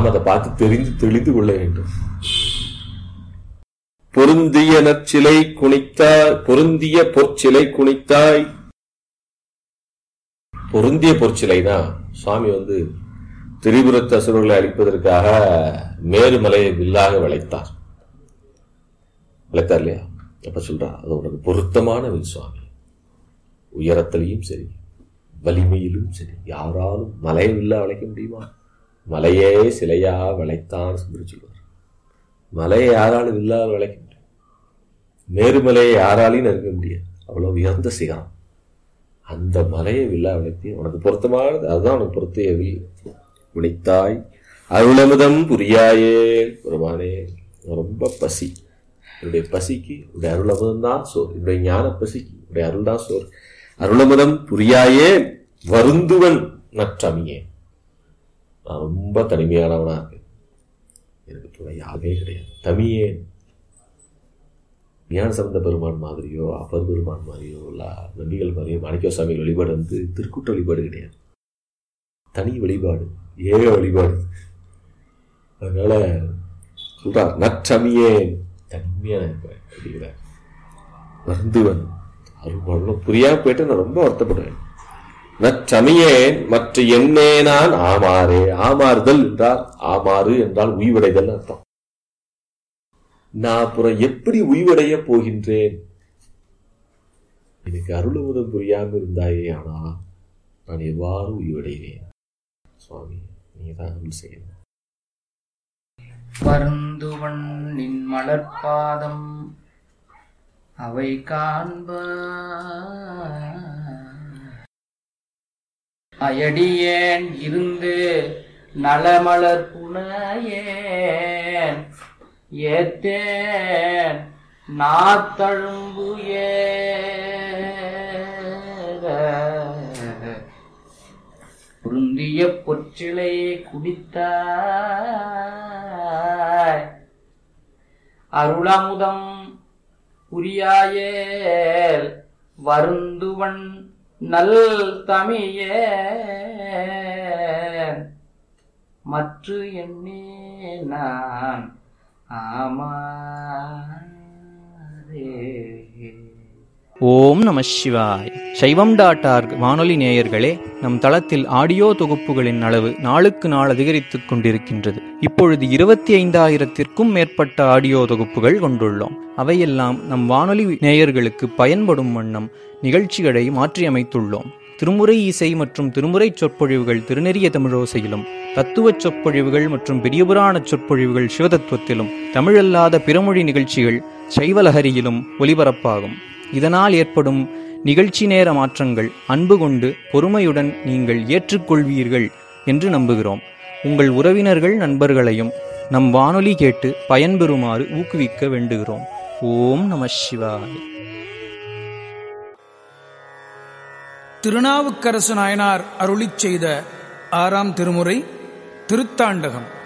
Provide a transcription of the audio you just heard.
நாம் அதை பார்த்து தெரிந்து தெளிந்து கொள்ள வேண்டும் பொருந்திய நற்சிலை குனித்தாய் பொருந்திய பொற்சிலை குனித்தாய் பொருந்திய பொற்சிலைனா சுவாமி வந்து திரிபுரத்து அசுரர்களை அழிப்பதற்காக மேருமலையை வில்லாக வளைத்தார் வளைத்தார் இல்லையா அப்ப சொல்றார் அது உனக்கு பொருத்தமான வில் சுவாமி உயரத்திலையும் சரி வலிமையிலும் சரி யாராலும் மலையை வில்லா வளைக்க முடியுமா மலையே சிலையா வளைத்தான் என்று சொல்வார் மலையை யாராலும் வில்லா வளைக்க முடியும் மேருமலையை யாராலையும் நெருங்க முடியாது அவ்வளவு உயர்ந்த சிகரம் அந்த மலையை வில்லா வளைத்தி உனக்கு பொருத்தமானது அதுதான் உனக்கு பொருத்திய வில் விளைத்தாய் அருளமுதம் புரியாயே பெருமானே ரொம்ப பசி என்னுடைய பசிக்கு உடைய அருளமுதம் தான் சோறு என்னுடைய ஞான பசிக்கு உடைய அருள் தான் சோறு அருளமுதம் புரியாயே வருந்துவன் நற்றமியே நான் ரொம்ப தனிமையானவனா இருக்கேன் எனக்கு துணை யாவே கிடையாது தமியேன் ஞான சம்பந்த பெருமான் மாதிரியோ அப்பர் பெருமான் மாதிரியோ இல்ல நம்பிகள் மாதிரியோ மாணிக்க சுவாமி வழிபாடு வந்து திருக்கூட்ட வழிபாடு கிடையாது தனி வழிபாடு ஏக வழிபாடு அதனால சொல்றார் நற்றமியேன் தனிமையா இருப்பேன் அப்படிங்கிறார் வருந்துவன் அருள் புரியாம போயிட்டு நான் ரொம்ப வருத்தப்படுவேன் நற்றமியேன் மற்ற எண்ணே நான் ஆமாறே ஆமாறுதல் என்றால் ஆமாறு என்றால் உய்வடைதல் அர்த்தம் நான் அப்புறம் எப்படி உய்வடைய போகின்றேன் எனக்கு அருளுமுதம் புரியாம இருந்தாயே ஆனா நான் எவ்வாறு உய்வடைவேன் சுவாமி நீங்க தான் அருள் செய்யணும் வருந்துவன் நின் மலர்பாதம் அவை காண்ப அயடியேன் இருந்து நலமலர் புனையேன் ஏத்தேன் நாத்தழும்பு ஏற பொருந்திய பொற்றிலையை குடித்தாய் அருளமுதம் புரியாயேல் வருந்துவன் நல் தமியே மற்ற எண்ணே நான் ஆமாரே ஓம் நம சிவாய் சைவம் டாட் ஆர்க் வானொலி நேயர்களே நம் தளத்தில் ஆடியோ தொகுப்புகளின் அளவு நாளுக்கு நாள் அதிகரித்துக் கொண்டிருக்கின்றது இப்பொழுது இருபத்தி ஐந்தாயிரத்திற்கும் மேற்பட்ட ஆடியோ தொகுப்புகள் கொண்டுள்ளோம் அவையெல்லாம் நம் வானொலி நேயர்களுக்கு பயன்படும் வண்ணம் நிகழ்ச்சிகளை மாற்றியமைத்துள்ளோம் திருமுறை இசை மற்றும் திருமுறை சொற்பொழிவுகள் திருநெறிய தமிழோசையிலும் தத்துவச் சொற்பொழிவுகள் மற்றும் பெரியபுராண சொற்பொழிவுகள் சிவதத்துவத்திலும் தமிழல்லாத பிறமொழி நிகழ்ச்சிகள் சைவலஹரியிலும் ஒலிபரப்பாகும் இதனால் ஏற்படும் நிகழ்ச்சி நேர மாற்றங்கள் அன்பு கொண்டு பொறுமையுடன் நீங்கள் ஏற்றுக்கொள்வீர்கள் என்று நம்புகிறோம் உங்கள் உறவினர்கள் நண்பர்களையும் நம் வானொலி கேட்டு பயன்பெறுமாறு ஊக்குவிக்க வேண்டுகிறோம் ஓம் நம சிவாய் திருநாவுக்கரசு நாயனார் அருளிச் செய்த ஆறாம் திருமுறை திருத்தாண்டகம்